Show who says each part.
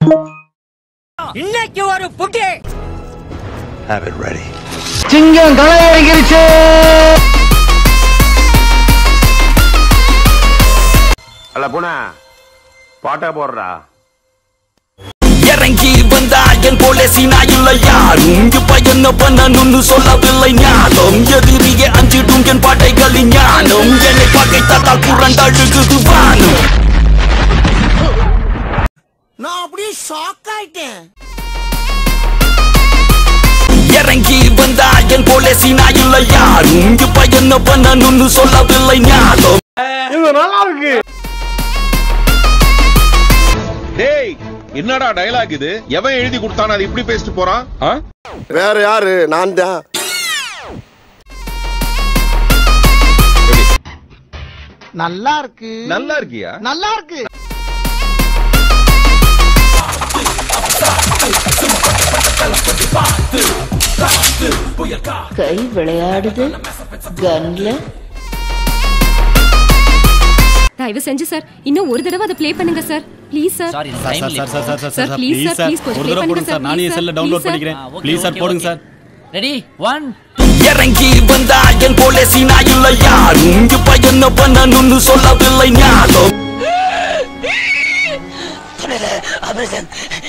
Speaker 1: இன்னைக்கு ஒரு புட்டி
Speaker 2: Have it ready.
Speaker 3: சிங்கம் களை இறங்கிருச்சு
Speaker 4: அல்ல பூனா பாட்டா போடுறா
Speaker 5: இறங்கி வந்தா என் போல சீனா இல்லை யாரும் இப்ப என்ன பண்ணணும்னு சொல்லவில்லை ஞானம் எதிரியே அஞ்சிடும் என் படைகளின் ஞானம் என்னை பகைத்தால் புரண்டழுகுது வானம்
Speaker 1: நான் அப்படியே ஷாக் ஆயிட்டேன்
Speaker 5: இறங்கி வந்தா என் போல சீனா இல்லை யாரும் இப்ப என்ன பண்ணணும்னு சொல்லவில்லை ஞானம்
Speaker 4: இது நல்லா இருக்கு
Speaker 6: டேய் என்னடா டயலாக் இது எவன் எழுதி கொடுத்தானே அது இப்படி பேசிட்டு போறான் ஆ?
Speaker 7: வேற யாரு நான் தான்
Speaker 3: நல்லா இருக்கு
Speaker 6: நல்லா இருக்கியா
Speaker 3: நல்லா இருக்கு
Speaker 8: கை விளையாடுது கன்ல
Speaker 9: தயவு செஞ்சு சார் இன்னும் ஒரு தடவை அதை ப்ளே பண்ணுங்க sir please sir
Speaker 10: sorry
Speaker 11: sir sir sir sir sir
Speaker 9: Sir,
Speaker 11: sir
Speaker 9: please,
Speaker 11: please
Speaker 9: sir,
Speaker 11: sir
Speaker 9: please, கொஞ்சம்
Speaker 11: ஒரு தடவை
Speaker 9: play
Speaker 11: போடுங்க
Speaker 9: பண்ணுங்க,
Speaker 11: சார் நானே
Speaker 9: sir,
Speaker 11: செல்ல
Speaker 9: please,
Speaker 11: டவுன்லோட்
Speaker 9: sir.
Speaker 11: பண்ணிக்கிறேன் ப்ளீஸ் சார் போடுங்க சார்
Speaker 10: ரெடி ஒன்
Speaker 5: இறங்கி வந்தா என் போல சீனா இல்லை யாரும் இப்ப என்ன பண்ணணும்னு சொல்லவில்லை ஞானம்